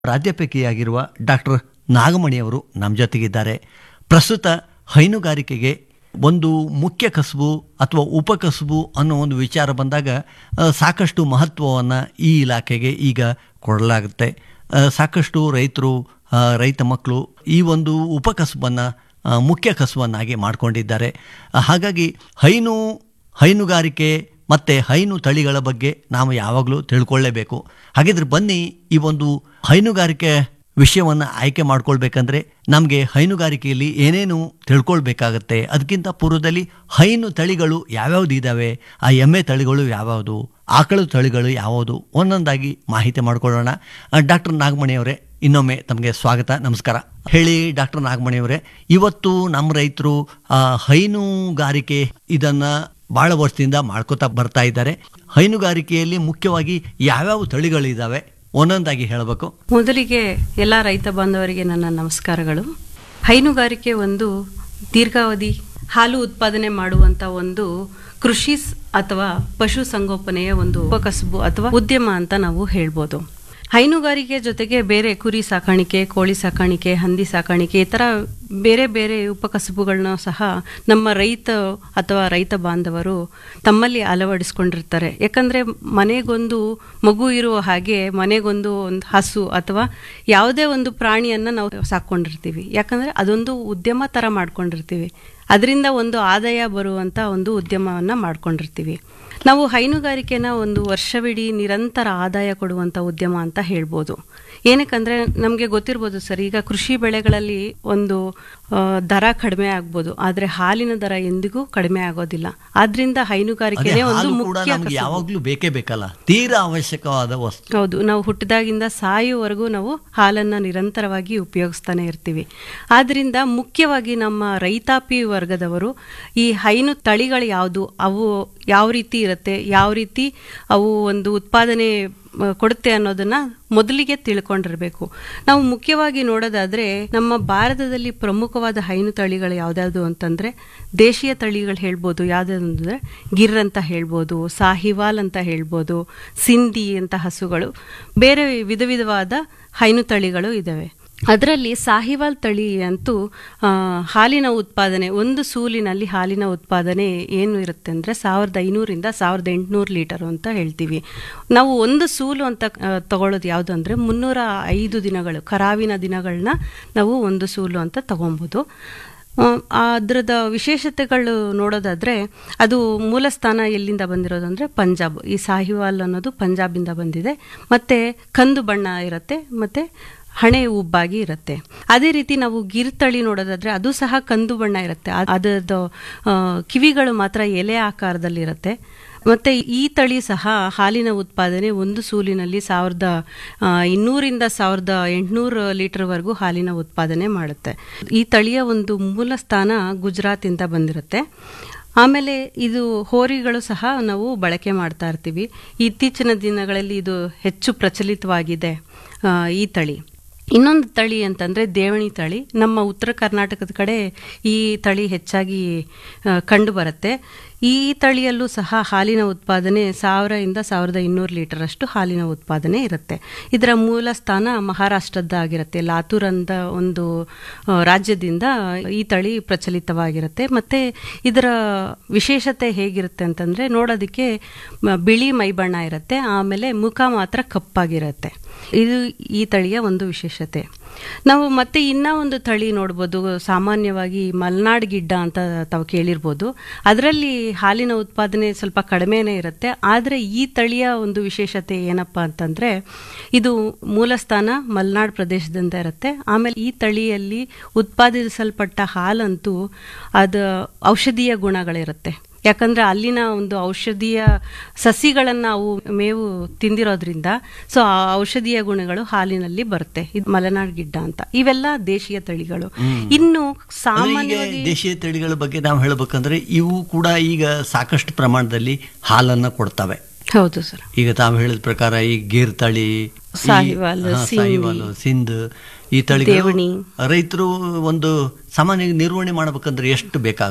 ಪ್ರಾಧ್ಯಾಪಕಿಯಾಗಿರುವ doctor ನಾಗಮಣಿಯವರು ನಮ್ಮ ಜೊತೆಗಿದ್ದಾರೆ ಪ್ರಸ್ತುತ ಹೈನುಗಾರಿಕೆಗೆ ಒಂದು ಮುಖ್ಯ ಕಸುಬು ಅಥವಾ ಉಪಕಸುಬು ಅನ್ನೋ ಒಂದು ವಿಚಾರ ಬಂದಾಗ ಆ, ಸಾಕಷ್ಟು ಮಹತ್ವವನ್ನು ಈ ಇಲಾಖೆಗೆ ಈಗ ಕೊಡಲಾಗುತ್ತೆ ಆ, ಸಾಕಷ್ಟು ರೈತರು ಆ, ರೈತ ಮಕ್ಕಳು ಈ ಒಂದು ಉಪಕಸುಬನ್ನು ಆ, ಮುಖ್ಯ ಕಸುಬನ್ನಾಗಿ ಮಾಡಿಕೊಂಡಿದ್ದಾರೆ ಆ, ಹಾಗಾಗಿ ಹೈನು ಹೈನುಗಾರಿಕೆ ಮತ್ತು ಹೈನು ತಳಿಗಳ ಬಗ್ಗೆ ನಾವು ಯಾವಾಗಲೂ ತಿಳ್ಕೊಳ್ಳೇಬೇಕು ಹಾಗಿದ್ರೆ ಬನ್ನಿ ಈ ಒಂದು ಹೈನುಗಾರಿಕೆ ವಿಷಯವನ್ನು ಆಯ್ಕೆ ಮಾಡ್ಕೊಳ್ಬೇಕಂದ್ರೆ ನಮಗೆ ಹೈನುಗಾರಿಕೆಯಲ್ಲಿ ಏನೇನು ತಿಳ್ಕೊಳ್ಬೇಕಾಗತ್ತೆ ಅದಕ್ಕಿಂತ ಪೂರ್ವದಲ್ಲಿ ಹೈನು ತಳಿಗಳು ಯಾವ್ಯಾವ್ದು ಇದ್ದಾವೆ ಆ ಎಮ್ಮೆ ತಳಿಗಳು ಯಾವ್ಯಾವುದು ಆಕಳು ತಳಿಗಳು ಯಾವುದು ಒಂದೊಂದಾಗಿ ಮಾಹಿತಿ ಮಾಡ್ಕೊಳ್ಳೋಣ ಡಾಕ್ಟರ್ ನಾಗಮಣಿಯವರೇ ಇನ್ನೊಮ್ಮೆ ತಮಗೆ ಸ್ವಾಗತ ನಮಸ್ಕಾರ ಹೇಳಿ ಡಾಕ್ಟರ್ ನಾಗಮಣಿಯವರೇ ಇವತ್ತು ನಮ್ಮ ರೈತರು ಆ, ಹೈನುಗಾರಿಕೆ ಇದನ್ನ ಬಹಳ ವರ್ಷದಿಂದ ಮಾಡ್ಕೋತಾ ಬರ್ತಾ ಇದ್ದಾರೆ ಹೈನುಗಾರಿಕೆಯಲ್ಲಿ ಮುಖ್ಯವಾಗಿ ಯಾವ್ಯಾವ ತಳಿಗಳಿದ್ದಾವೆ ಒಂದೊಂದಾಗಿ ಹೇಳಬೇಕು ಮೊದಲಿಗೆ ಎಲ್ಲ ರೈತ ಬಾಂಧವರಿಗೆ ನನ್ನ ನಮಸ್ಕಾರಗಳು ಹೈನುಗಾರಿಕೆ ಒಂದು ದೀರ್ಘಾವಧಿ ಹಾಲು ಉತ್ಪಾದನೆ ಮಾಡುವಂತ ಒಂದು ಕೃಷಿ ಸ್- ಅಥವಾ ಪಶು ಸಂಗೋಪನೆಯ ಒಂದು ಉಪಕಸಬು ಅಥವಾ ಉದ್ಯಮ ಅಂತ ನಾವು ಹೇಳ್ಬೋದು ಹೈನುಗಾರಿಕೆ ಜೊತೆಗೆ ಬೇರೆ ಕುರಿ ಸಾಕಾಣಿಕೆ ಕೋಳಿ ಸಾಕಾಣಿಕೆ ಹಂದಿ ಸಾಕಾಣಿಕೆ ಈ ಥರ ಬೇರೆ ಬೇರೆ ಉಪಕಸಬುಗಳನ್ನ ಸಹ ನಮ್ಮ ರೈತ ಅಥವಾ ರೈತ ಬಾಂಧವರು ತಮ್ಮಲ್ಲಿ ಅಳವಡಿಸ್ಕೊಂಡಿರ್ತಾರೆ ಯಾಕಂದ್ರೆ ಮನೆಗೊಂದು ಮಗು ಇರುವ ಹಾಗೆ ಮನೆಗೊಂದು ಒಂದು ಹಸು ಅಥವಾ ಯಾವುದೇ ಒಂದು ಪ್ರಾಣಿಯನ್ನ ನಾವು ಸಾಕೊಂಡಿರ್ತೀವಿ ಯಾಕಂದ್ರೆ ಅದೊಂದು ಉದ್ಯಮ ತರ ಮಾಡ್ಕೊಂಡಿರ್ತೀವಿ ಅದರಿಂದ ಒಂದು ಆದಾಯ ಬರುವಂತ ಒಂದು ಉದ್ಯಮವನ್ನ ಮಾಡ್ಕೊಂಡಿರ್ತೀವಿ ನಾವು ಹೈನುಗಾರಿಕೆನ ಒಂದು ವರ್ಷವಿಡೀ ನಿರಂತರ ಆದಾಯ ಕೊಡುವಂತ ಉದ್ಯಮ ಅಂತ ಹೇಳ್ಬೋದು ಏನಕ್ಕಂದ್ರೆ ನಮಗೆ ಗೊತ್ತಿರ್ಬೋದು ಸರ್ ಈಗ ಕೃಷಿ ಬೆಳೆಗಳಲ್ಲಿ ಒಂದು ಆ, ದರ ಕಡಿಮೆ ಆಗ್ಬೋದು ಆದ್ರೆ ಹಾಲಿನ ದರ ಎಂದಿಗೂ ಕಡಿಮೆ ಆಗೋದಿಲ್ಲ ಆದ್ರಿಂದ ಅದೇ ಹೈನುಗಾರಿಕೆನೇ ಒಂದು ಹಾಲು ಕೂಡ ಮುಖ್ಯ ನಮ್ಗೆ ಕಸುಬು. ಯಾವಾಗ್ಲೂ ಬೇಕೇ ಬೇಕಲ್ಲ ತೀರಾ ಅವಶ್ಯಕವಾದ ವಸ್ತು ಹೌದು ನಾವು ಹುಟ್ಟಿದಾಗಿಂದ ಸಾಯುವವರೆಗೂ ನಾವು ಹಾಲನ್ನ ನಿರಂತರವಾಗಿ ಉಪಯೋಗಿಸ್ತಾನೆ ಇರ್ತೀವಿ ಆದ್ರಿಂದ ಮುಖ್ಯವಾಗಿ ನಮ್ಮ ರೈತಾಪಿ ವರ್ಗದವರು ಈ ಹೈನು ತಳಿಗಳು ಯಾವುದು ಅವು ಯಾವ ರೀತಿ ಇರುತ್ತೆ ಯಾವ ರೀತಿ ಅವು ಒಂದು ಉತ್ಪಾದನೆ ಮ, ಕೊಡುತ್ತೆ ಅನ್ನೋದನ್ನ ಮೊದಲಿಗೆ ತಿಳ್ಕೊಂಡಿರ್ಬೇಕು ನಾವು ಮುಖ್ಯವಾಗಿ ನೋಡೋದಾದ್ರೆ ನಮ್ಮ ಭಾರತದಲ್ಲಿ ಪ್ರಮುಖವಾದ ಹೈನು ತಳಿಗಳು ಯಾವ್ದಾವ್ದು ಅಂತಂದ್ರೆ ದೇಶೀಯ ತಳಿಗಳು ಹೇಳ್ಬೋದು ಯಾವ್ದಾದ್ರು ಅಂದ್ರೆ ಗಿರ್ ಅಂತ ಹೇಳ್ಬೋದು ಸಾಹಿವಾಲ್ ಅಂತ ಹೇಳ್ಬೋದು ಸಿಂಧಿ ಅಂತ ಹಸುಗಳು ಬೇರೆ ವಿಧ ವಿಧವಾದ ಹೈನು ತಳಿಗಳು ಇದಾವೆ ಅದರಲ್ಲಿ ಸಾಹಿವಾಲ್ ತಳಿ ಅಂತೂ ಆ, ಹಾಲಿನ ಉತ್ಪಾದನೆ ಒಂದು ಸೂಲಿನಲ್ಲಿ ಹಾಲಿನ ಉತ್ಪಾದನೆ ಏನು ಇರುತ್ತೆ ಅಂದರೆ ಸಾವಿರದ ಐನೂರಿಂದ ಸಾವಿರದ ಎಂಟುನೂರು ಲೀಟರ್ ಅಂತ ಹೇಳ್ತೀವಿ ನಾವು ಒಂದು ಸೂಲು ಅಂತ ಆ, ತಗೊಳ್ಳೋದು ಯಾವುದು ಅಂದರೆ ಮುನ್ನೂರ ಐದು ದಿನಗಳು ಕರಾವಿನ ದಿನಗಳನ್ನ ನಾವು ಒಂದು ಸೂಲು ಅಂತ ತಗೊಬೋದು ಆ, ಅದ್ರದ ವಿಶೇಷತೆಗಳು ನೋಡೋದಾದ್ರೆ ಅದು ಮೂಲ ಸ್ಥಾನ ಎಲ್ಲಿಂದ ಬಂದಿರೋದು ಅಂದ್ರೆ ಪಂಜಾಬ್ ಈ ಸಾಹಿವಾಲ್ ಅನ್ನೋದು ಪಂಜಾಬಿಂದ ಬಂದಿದೆ ಮತ್ತೆ ಕಂದು ಬಣ್ಣ ಇರುತ್ತೆ ಮತ್ತೆ ಹಣೆ ಉಬ್ಬಾಗಿ ಇರುತ್ತೆ ಅದೇ ರೀತಿ ನಾವು ಗಿರ್ ತಳಿ ನೋಡೋದಾದ್ರೆ ಅದು ಸಹ ಕಂದು ಬಣ್ಣ ಇರುತ್ತೆ ಅದ್- ಅದರದ್ದು ಆ, ಕಿವಿಗಳು ಮಾತ್ರ ಎಲೆ ಆಕಾರದಲ್ಲಿ ಇರುತ್ತೆ ಮತ್ತೆ ಈ ತಳಿ ಸಹ ಹಾಲಿನ ಉತ್ಪಾದನೆ ಒಂದು ಸೂಲಿನಲ್ಲಿ ಸಾವಿರದ ಆ, ಇನ್ನೂರಿಂದ ಸಾವಿರದ ಎಂಟುನೂರು ಲೀಟರ್ವರೆಗೂ ಹಾಲಿನ ಉತ್ಪಾದನೆ ಮಾಡುತ್ತೆ ಈ ತಳಿಯ ಒಂದು ಮೂಲ ಸ್ಥಾನ ಗುಜರಾತಿಂದ ಬಂದಿರುತ್ತೆ ಆಮೇಲೆ ಇದು ಹೋರಿಗಳು ಸಹ ನಾವು ಬಳಕೆ ಮಾಡ್ತಾ ಇರ್ತೀವಿ ಇತ್ತೀಚಿನ ದಿನಗಳಲ್ಲಿ ಇದು ಹೆಚ್ಚು ಪ್ರಚಲಿತವಾಗಿದೆ ಆ, ಈ ತಳಿ ಇನ್ನೊಂದು ತಳಿ ಅಂತಂದ್ರೆ ದೇವಣಿ ತಳಿ ನಮ್ಮ ಉತ್ತರ ಕರ್ನಾಟಕದ ಕಡೆ ಈ ತಳಿ ಹೆಚ್ಚಾಗಿ ಆ, ಕಂಡು ಬರುತ್ತೆ ಈ ತಳಿಯಲ್ಲೂ ಸಹ ಹಾಲಿನ ಉತ್ಪಾದನೆ ಸಾವಿರದಿಂದ ಸಾವಿರದ ಇನ್ನೂರು ಲೀಟರ್ ಅಷ್ಟು ಹಾಲಿನ ಉತ್ಪಾದನೆ ಇರುತ್ತೆ ಇದರ ಮೂಲ ಸ್ಥಾನ ಮಹಾರಾಷ್ಟ್ರದ್ದಾಗಿರುತ್ತೆ ಲಾತೂರ್ ಅಂತ ಒಂದು ಆ, ರಾಜ್ಯದಿಂದ ಈ ತಳಿ ಪ್ರಚಲಿತವಾಗಿರುತ್ತೆ ಮತ್ತೆ ಇದರ ವಿಶೇಷತೆ ಹೇಗಿರುತ್ತೆ ಅಂತಂದ್ರೆ ನೋಡೋದಕ್ಕೆ ಮ- ಬಿಳಿ ಮೈಬಣ್ಣ ಇರುತ್ತೆ ಆಮೇಲೆ ಮುಖ ಮಾತ್ರ ಕಪ್ಪಾಗಿರುತ್ತೆ ಇದು ಈ ತಳಿಯ ಒಂದು ವಿಶೇಷತೆ ನಾವು ಮತ್ತೆ ಇನ್ನ ಒಂದು ತಳಿ ನೋಡ್ಬೋದು ಸಾಮಾನ್ಯವಾಗಿ ಮಲ್ನಾಡ್ ಗಿಡ್ಡ ಅಂತ ತಾವು ಕೇಳಿರ್ಬೋದು ಅದರಲ್ಲಿ ಹಾಲಿನ ಉತ್ಪಾದನೆ ಸ್ವಲ್ಪ ಕಡಿಮೆನೇ ಇರುತ್ತೆ ಆದರೆ ಈ ತಳಿಯ ಒಂದು ವಿಶೇಷತೆ ಏನಪ್ಪಾ ಅಂತಂದ್ರೆ ಇದು ಮೂಲಸ್ಥಾನ ಮಲ್ನಾಡ್ ಪ್ರದೇಶದಿಂದ ಇರುತ್ತೆ ಆಮೇಲೆ ಈ ತಳಿಯಲ್ಲಿ ಉತ್ಪಾದಿಸಲ್ಪಟ್ಟ ಹಾಲಂತೂ ಅದು ಔಷಧೀಯ ಗುಣಗಳಿರುತ್ತೆ ಯಾಕಂದ್ರೆ ಅಲ್ಲಿನ ಒಂದು ಔಷಧೀಯ ಸಸಿಗಳನ್ನ ಅವು ಮೇವು ತಿಂದಿರೋದ್ರಿಂದ ಸೊ ಆ ಔಷಧೀಯ ಗುಣಗಳು ಹಾಲಿನಲ್ಲಿ ಬರುತ್ತೆ ಇದು ಮಲೆನಾಡ್ ಗಿಡ್ಡ ಅಂತ ಇವೆಲ್ಲ ದೇಶೀಯ ತಳಿಗಳು ಇನ್ನು ಅಂದ್ರೆ ಈಗ ಸಾಮಾನ್ಯವಾಗಿ ದೇಶೀಯ ತಳಿಗಳ ಬಗ್ಗೆ ನಾವು ಹೇಳ್ಬೇಕಂದ್ರೆ ಇವು ಕೂಡ ಈಗ ಸಾಕಷ್ಟು ಪ್ರಮಾಣದಲ್ಲಿ ಹಾಲನ್ನ ಕೊಡ್ತವೆ ಹೌದು ಸರ್ ಈಗ ತಾವು ಹೇಳಿದ ಪ್ರಕಾರ ಈ ಗೀರ್ ತಳಿ ಈ- ಸಾಹಿವಾಲ್, ಹಾ, ಸಿಂಧಿ, ಸಾಹಿವಾಲ್, ಸಿಂಧ್ ಈ ತಳಿಗಳು ದೇವಣಿ. ರೈತರು ಒಂದು ಸಾಮಾನ್ಯ ನಿರ್ವಹಣೆ ಮಾಡ್ಬೇಕಂದ್ರೆ ಎಷ್ಟು ಬೇಕಾಗುತ್ತೆ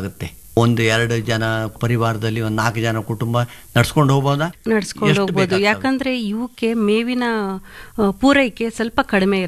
ಒಂದು ಎರಡು ಜನ ಪರಿವಾರದಲ್ಲಿ ಒಂದು ನಾಲ್ಕು ಜನ ಕುಟುಂಬ ನಡ್ಸ್ಕೊಂಡು ಹೋಗ್ಬೋದಾ ನಡ್ಸ್ಕೊಂಡು ಎಷ್ಟು ಹೋಗ್ಬೋದು ಬೇಕಾಗ್ತದೆ? ಯಾಕಂದ್ರೆ ಇವಕ್ಕೆ ಮೇವಿನ ಆ, ಪೂರೈಕೆ ಸ್ವಲ್ಪ ಕಡಿಮೆ